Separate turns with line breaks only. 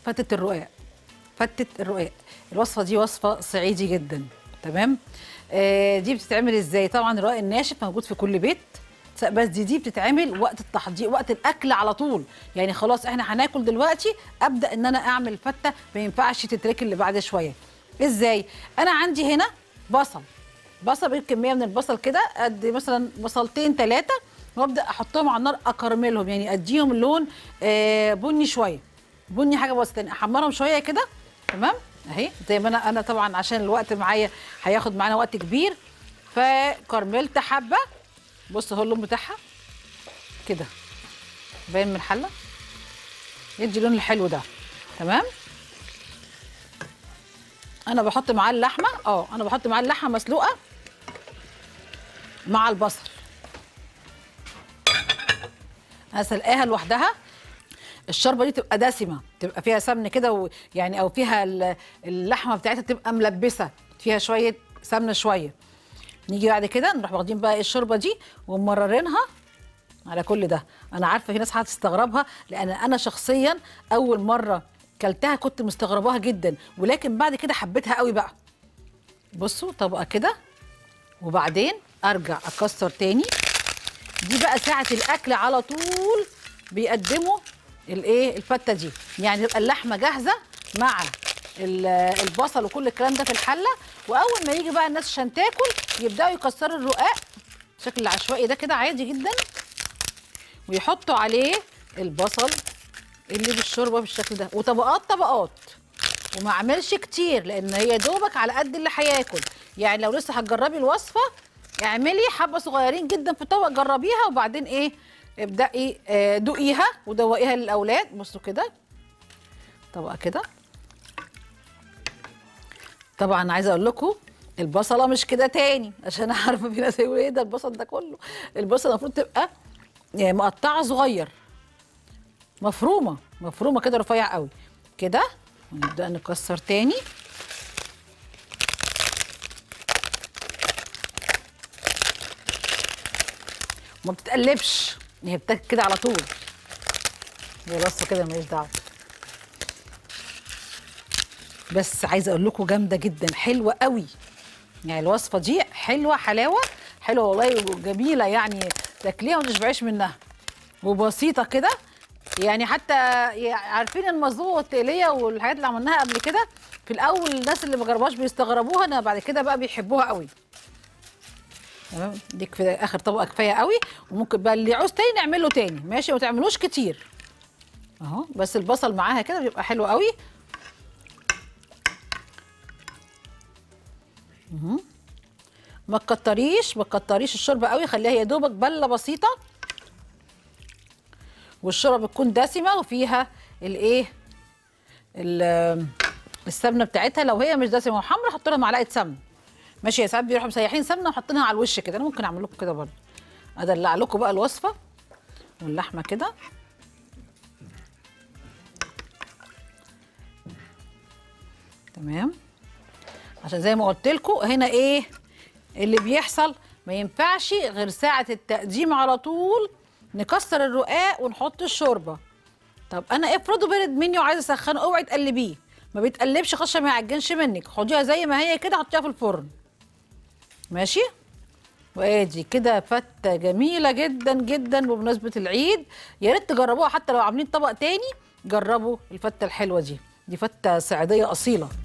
فتة الرقاق فتة الرقاق الوصفة دي وصفة صعيدي جدا تمام آه دي بتتعمل ازاي طبعا الرقاق الناشف موجود في كل بيت بس دي دي بتتعمل وقت التحضير وقت الاكل على طول يعني خلاص احنا هناكل دلوقتي ابدا ان انا اعمل فته ما ينفعش تتركن اللي بعد شويه ازاي انا عندي هنا بصل بصل بجيب كميه من البصل كده قد مثلا بصلتين ثلاثه وابدا احطهم على النار اكرملهم يعني اديهم لون آه بني شويه بني حاجه بسيطه يعني احمرهم شويه كده تمام اهي زي ما انا انا طبعا عشان الوقت معايا هياخد معانا وقت كبير فكرملت حبه بص اهو اللون بتاعها كده باين من الحله يدي اللون الحلو ده تمام انا بحط معاه اللحمه اه انا بحط معاه اللحمه مسلوقه مع البصل انا سلقاها لوحدها الشوربه دي تبقى دسمه تبقى فيها سمن كده و- يعني او فيها ال- اللحمه بتاعتها تبقى ملبسه فيها شويه سمنه شويه نيجي بعد كده نروح واخدين بقى إيه الشوربه دي ومررينها على كل ده انا عارفه في ناس هتستغربها لان انا شخصيا اول مره كلتها كنت مستغرباها جدا ولكن بعد كده حبيتها قوي بقى بصوا طبقه كده وبعدين ارجع اكسر تاني دي بقى ساعه الاكل على طول بيقدموا الايه الفته دي يعني يبقى اللحمه جاهزه مع ال- البصل وكل الكلام ده في الحله واول ما يجي بقى الناس عشان تاكل يبداوا يكسروا الرقاق بشكل عشوائي ده كده عادي جدا ويحطوا عليه البصل اللي بالشوربه بالشكل ده وطبقات طبقات وما اعملش كتير لان هي دوبك على قد اللي هياكل يعني لو لسه هتجربي الوصفه اعملي حبه صغيرين جدا في طبق جربيها وبعدين ايه ابدأي آه، دوقيها ودوقيها للاولاد بصوا كده طبقه كده طبعا عايزه اقول لكم البصله مش كده تاني عشان عارفه في ناس يقولوا ايه ده البصل ده كله البصله المفروض تبقى يعني مقطعه صغير مفرومه مفرومه كده رفيع قوي كده ونبدا نكسر تاني ما بتتقلبش هي بتاكل كده على طول هي بس كده ماليش دعوه بس عايزه اقول لكم جامده جدا حلوه قوي يعني الوصفه دي حلوه حلاوه حلوه والله وجميله يعني تاكليها وما تشبعيش منها وبسيطه كده يعني حتى يع- عارفين المظلومه والتقليه والحاجات اللي عملناها قبل كده في الاول الناس اللي ما جربوهاش بيستغربوها انا بعد كده بقى بيحبوها قوي تمام دي كفايه اخر طبقه كفايه قوي وممكن بقى اللي يعوز تاني نعمله تاني ماشي ما تعملوش كتير اهو بس البصل معاها كده بيبقى حلو قوي مهم. ما تكتريش ما تكتريش الشوربه قوي خليها يا دوبك بله بسيطه والشوربه بتكون دسمه وفيها الايه ال- السمنه بتاعتها لو هي مش دسمه وحمرا حط لها معلقه سمنه ماشي يا ساعات بيروحوا مسيحين سمنه وحاطينها على الوش كده انا ممكن اعمل لكم كده برضه ادلع لكم بقى الوصفه واللحمه كده تمام عشان زي ما قلت لكم هنا ايه اللي بيحصل ما ينفعش غير ساعه التقديم على طول نكسر الرقاق ونحط الشوربه طب انا افرضوا برد مني وعايزه اسخنه اوعي تقلبيه ما بيتقلبش خشة ما يعجنش منك خديها زي ما هي كده حطيها في الفرن ماشي وادي كده فته جميله جدا جدا بمناسبه العيد يا ريت تجربوها حتى لو عاملين طبق تاني جربوا الفته الحلوه دي دي فته صعيديه اصيله